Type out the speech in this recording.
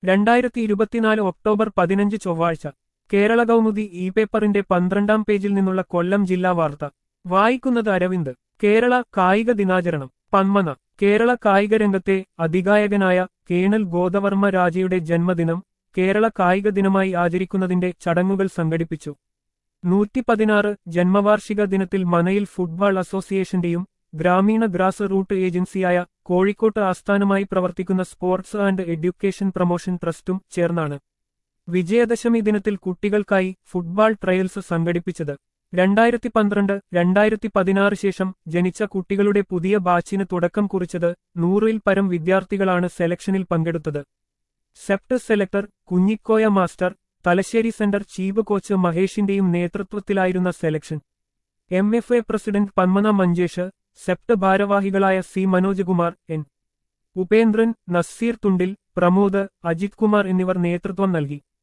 രണ്ടായിരത്തി ഇരുപത്തിനാല് ഒക്ടോബർ പതിനഞ്ച് ചൊവ്വാഴ്ച കേരള കൗമുദി ഇ പേപ്പറിന്റെ പന്ത്രണ്ടാം പേജിൽ നിന്നുള്ള കൊല്ലം ജില്ലാ വാർത്ത വായിക്കുന്നത് അരവിന്ദ് കേരള കായിക ദിനാചരണം പന്മന കേരള കായിക രംഗത്തെ അധികായകനായ കേണൽ ഗോദവർമ്മ രാജയുടെ ജന്മദിനം കേരള കായിക ദിനമായി ആചരിക്കുന്നതിന്റെ ചടങ്ങുകൾ സംഘടിപ്പിച്ചു നൂറ്റി പതിനാറ് ജന്മവാർഷിക ദിനത്തിൽ മനയിൽ ഫുട്ബോൾ അസോസിയേഷന്റെയും ഗ്രാമീണ ഗ്രാസ് റൂട്ട് ഏജൻസിയായ കോഴിക്കോട്ട് ആസ്ഥാനമായി പ്രവർത്തിക്കുന്ന സ്പോർട്സ് ആൻഡ് എഡ്യൂക്കേഷൻ പ്രൊമോഷൻ ട്രസ്റ്റും ചേർന്നാണ് വിജയദശമി ദിനത്തിൽ കുട്ടികൾക്കായി ഫുട്ബോൾ ട്രയൽസ് സംഘടിപ്പിച്ചത് രണ്ടായിരത്തി പന്ത്രണ്ട് രണ്ടായിരത്തി പതിനാറ് ശേഷം ജനിച്ച കുട്ടികളുടെ പുതിയ ബാച്ചിന് തുടക്കം കുറിച്ചത് നൂറിൽ പരം വിദ്യാർത്ഥികളാണ് സെലക്ഷനിൽ പങ്കെടുത്തത് SEPT selector Kunhikoya master Thalassery centre chief coach മഹേഷിന്റെയും നേതൃത്വത്തിലായിരുന്ന selection M F A president Panmana Manjesh SEPT ഭാരവാഹികളായ സി മനോജ്കുമാർ എൻ ഉപേന്ദ്രൻ നസീർ തുണ്ടിൽ പ്രമോദ് അജിത് കുമാർ എന്നിവർ നേതൃത്വം നൽകി